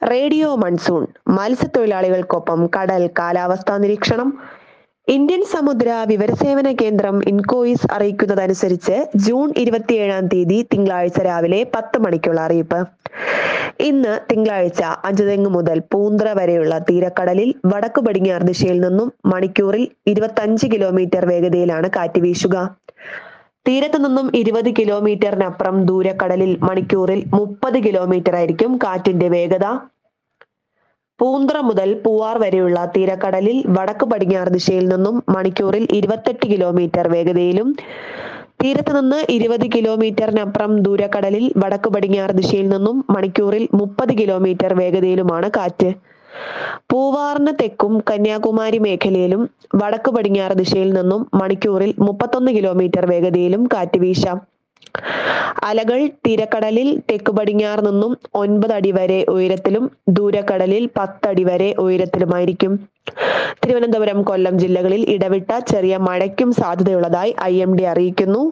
radio monsoon മത്സ്യത്തൊഴിലാളികൾക്കൊപ്പം കടൽ കാലാവസ്ഥാ നിരീക്ഷണം ഇന്ത്യൻ സമുദ്ര വിവരസേവന കേന്ദ്രം ഇൻകോയിസ് അറിയിക്കുന്നതനുസരിച്ച് ജൂൺ ഇരുപത്തിയേഴാം തീയതി തിങ്കളാഴ്ച രാവിലെ പത്ത് മണിക്കുള്ള അറിയിപ്പ് ഇന്ന് തിങ്കളാഴ്ച അഞ്ചുതെങ്ങ് മുതൽ പൂന്ത്ര വരെയുള്ള തീരക്കടലിൽ വടക്കു പടിഞ്ഞാറ് ദിശയിൽ നിന്നും മണിക്കൂറിൽ ഇരുപത്തഞ്ച് കിലോമീറ്റർ വേഗതയിലാണ് കാറ്റ് വീശുക തീരത്ത് നിന്നും ഇരുപത് കിലോമീറ്ററിനപ്പുറം ദൂരക്കടലിൽ മണിക്കൂറിൽ മുപ്പത് കിലോമീറ്റർ ആയിരിക്കും കാറ്റിന്റെ വേഗത പൂന്ത്ര മുതൽ പൂവാർ വരെയുള്ള തീരക്കടലിൽ വടക്ക് പടിഞ്ഞാറ് ദിശയിൽ നിന്നും മണിക്കൂറിൽ ഇരുപത്തെട്ട് കിലോമീറ്റർ വേഗതയിലും തീരത്ത് നിന്ന് ഇരുപത് കിലോമീറ്ററിനപ്പുറം ദൂരക്കടലിൽ വടക്ക് പടിഞ്ഞാറ് ദിശയിൽ നിന്നും മണിക്കൂറിൽ മുപ്പത് കിലോമീറ്റർ വേഗതയിലുമാണ് കാറ്റ് പൂവാറിന് തെക്കും കന്യാകുമാരി മേഖലയിലും വടക്ക് പടിഞ്ഞാറ് ദിശയിൽ നിന്നും മണിക്കൂറിൽ മുപ്പത്തൊന്ന് കിലോമീറ്റർ വേഗതയിലും കാറ്റ് വീശാം അലകൾ തീരക്കടലിൽ തെക്ക് പടിഞ്ഞാറ് നിന്നും ഒൻപത് അടി വരെ ഉയരത്തിലും ദൂരക്കടലിൽ പത്തടി വരെ ഉയരത്തിലുമായിരിക്കും തിരുവനന്തപുരം കൊല്ലം ജില്ലകളിൽ ഇടവിട്ട ചെറിയ മഴയ്ക്കും സാധ്യതയുള്ളതായി ഐ എം ഡി അറിയിക്കുന്നു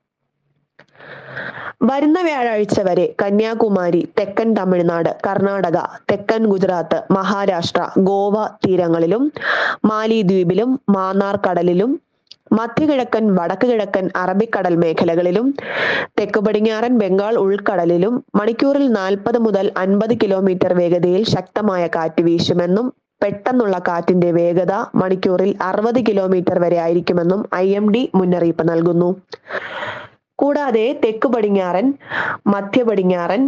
വരുന്ന വ്യാഴാഴ്ച വരെ കന്യാകുമാരി തെക്കൻ തമിഴ്നാട് കർണാടക തെക്കൻ ഗുജറാത്ത് മഹാരാഷ്ട്ര ഗോവ തീരങ്ങളിലും മാലിദ്വീപിലും മാന്നാർ കടലിലും മധ്യകിഴക്കൻ വടക്ക് കിഴക്കൻ അറബിക്കടൽ മേഖലകളിലും തെക്ക് പടിഞ്ഞാറൻ ബംഗാൾ ഉൾക്കടലിലും മണിക്കൂറിൽ നാൽപ്പത് മുതൽ അൻപത് കിലോമീറ്റർ വേഗതയിൽ ശക്തമായ കാറ്റ് വീശുമെന്നും പെട്ടെന്നുള്ള കാറ്റിന്റെ വേഗത മണിക്കൂറിൽ അറുപത് കിലോമീറ്റർ വരെ ആയിരിക്കുമെന്നും ഐ എം ഡി മുന്നറിയിപ്പ് നൽകുന്നു കൂടാതെ തെക്ക് പടിഞ്ഞാറൻ മധ്യ പടിഞ്ഞാറൻ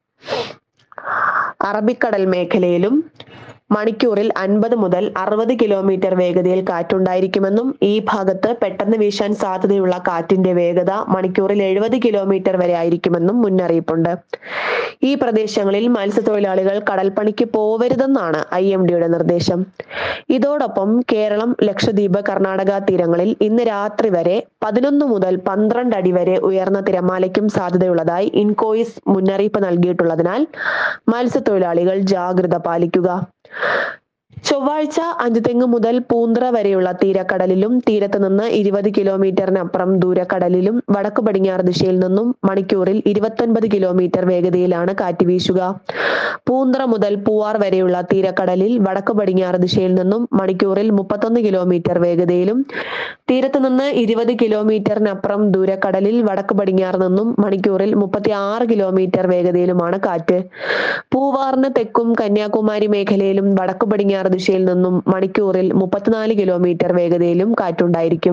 അറബിക്കടൽ മേഖലയിലും മണിക്കൂറിൽ അൻപത് മുതൽ അറുപത് കിലോമീറ്റർ വേഗതയിൽ കാറ്റുണ്ടായിരിക്കുമെന്നും ഈ ഭാഗത്ത് പെട്ടെന്ന് വീശാൻ സാധ്യതയുള്ള കാറ്റിന്റെ വേഗത മണിക്കൂറിൽ എഴുപത് കിലോമീറ്റർ വരെ ആയിരിക്കുമെന്നും മുന്നറിയിപ്പുണ്ട് ഈ പ്രദേശങ്ങളിൽ മത്സ്യത്തൊഴിലാളികൾ കടൽപ്പണിക്ക് പോവരുതെന്നാണ് ഐ എം ഡിയുടെ നിർദ്ദേശം ഇതോടൊപ്പം കേരളം ലക്ഷദ്വീപ് കർണാടക തീരങ്ങളിൽ ഇന്ന് രാത്രി വരെ പതിനൊന്ന് മുതൽ പന്ത്രണ്ട് അടി വരെ ഉയർന്ന തിരമാലയ്ക്കും സാധ്യതയുള്ളതായി ഇൻകോയിസ് മുന്നറിയിപ്പ് നൽകിയിട്ടുള്ളതിനാൽ മത്സ്യത്തൊഴിലാളികൾ ജാഗ്രത പാലിക്കുക ചൊവ്വാഴ്ച അഞ്ചുതെങ്ങ് മുതൽ പൂന്ത്ര വരെയുള്ള തീരക്കടലിലും തീരത്ത് നിന്ന് ഇരുപത് കിലോമീറ്ററിനപ്പുറം ദൂരക്കടലിലും വടക്ക് പടിഞ്ഞാറ് ദിശയിൽ നിന്നും മണിക്കൂറിൽ ഇരുപത്തൊൻപത് കിലോമീറ്റർ വേഗതയിലാണ് കാറ്റ് വീശുക പൂന്ത്ര മുതൽ പൂവാർ വരെയുള്ള തീരക്കടലിൽ വടക്ക് പടിഞ്ഞാറ് ദിശയിൽ നിന്നും മണിക്കൂറിൽ മുപ്പത്തൊന്ന് കിലോമീറ്റർ വേഗതയിലും തീരത്ത് നിന്ന് ഇരുപത് കിലോമീറ്ററിനപ്പുറം ദൂരക്കടലിൽ വടക്ക് പടിഞ്ഞാറ് നിന്നും മണിക്കൂറിൽ മുപ്പത്തി ആറ് കിലോമീറ്റർ വേഗതയിലുമാണ് കാറ്റ് പൂവാറിന് തെക്കും കന്യാകുമാരി മേഖലയിലും വടക്ക് പടിഞ്ഞാറ് ദിശയിൽ നിന്നും മണിക്കൂറിൽ മുപ്പത്തിനാല് കിലോമീറ്റർ വേഗതയിലും കാറ്റുണ്ടായിരിക്കും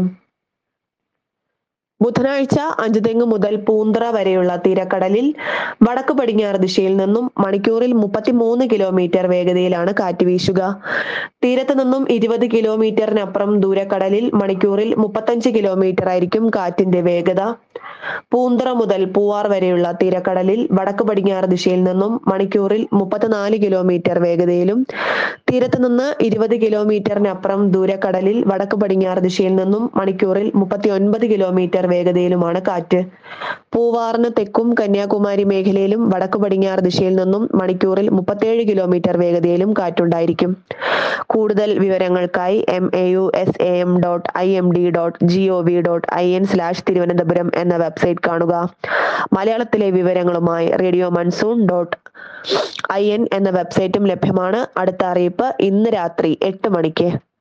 ബുധനാഴ്ച അഞ്ചുതെങ്ങ് മുതൽ പൂന്ത്ര വരെയുള്ള തീരക്കടലിൽ വടക്ക് പടിഞ്ഞാറ് ദിശയിൽ നിന്നും മണിക്കൂറിൽ മുപ്പത്തിമൂന്ന് കിലോമീറ്റർ വേഗതയിലാണ് കാറ്റ് വീശുക തീരത്ത് നിന്നും ഇരുപത് കിലോമീറ്ററിനപ്പുറം ദൂരക്കടലിൽ മണിക്കൂറിൽ മുപ്പത്തഞ്ച് കിലോമീറ്റർ ആയിരിക്കും കാറ്റിന്റെ വേഗത പൂന്തറ മുതൽ പൂവാർ വരെയുള്ള തീരക്കടലിൽ വടക്ക് പടിഞ്ഞാറ് ദിശയിൽ നിന്നും മണിക്കൂറിൽ മുപ്പത്തിനാല് കിലോമീറ്റർ വേഗതയിലും തീരത്ത് നിന്ന് ഇരുപത് കിലോമീറ്ററിനപ്പുറം ദൂരക്കടലിൽ വടക്ക് പടിഞ്ഞാറ് ദിശയിൽ നിന്നും മണിക്കൂറിൽ മുപ്പത്തി ഒൻപത് കിലോമീറ്റർ വേഗതയിലുമാണ് കാറ്റ് പൂവാറിന് തെക്കും കന്യാകുമാരി മേഖലയിലും വടക്ക് പടിഞ്ഞാറ് ദിശയിൽ നിന്നും മണിക്കൂറിൽ മുപ്പത്തേഴ് കിലോമീറ്റർ വേഗതയിലും കാറ്റുണ്ടായിരിക്കും കൂടുതൽ വിവരങ്ങൾക്കായി M A U S A M dot I M D dot G O V dot I N slash Thiruvananthapuram എന്ന വെബ്സൈറ്റ് കാണുക മലയാളത്തിലെ വിവരങ്ങളുമായി radio monsoon dot I N എന്ന വെബ്സൈറ്റും ലഭ്യമാണ് അടുത്ത അറിയിപ്പ് ഇന്ന് രാത്രി എട്ട് മണിക്ക്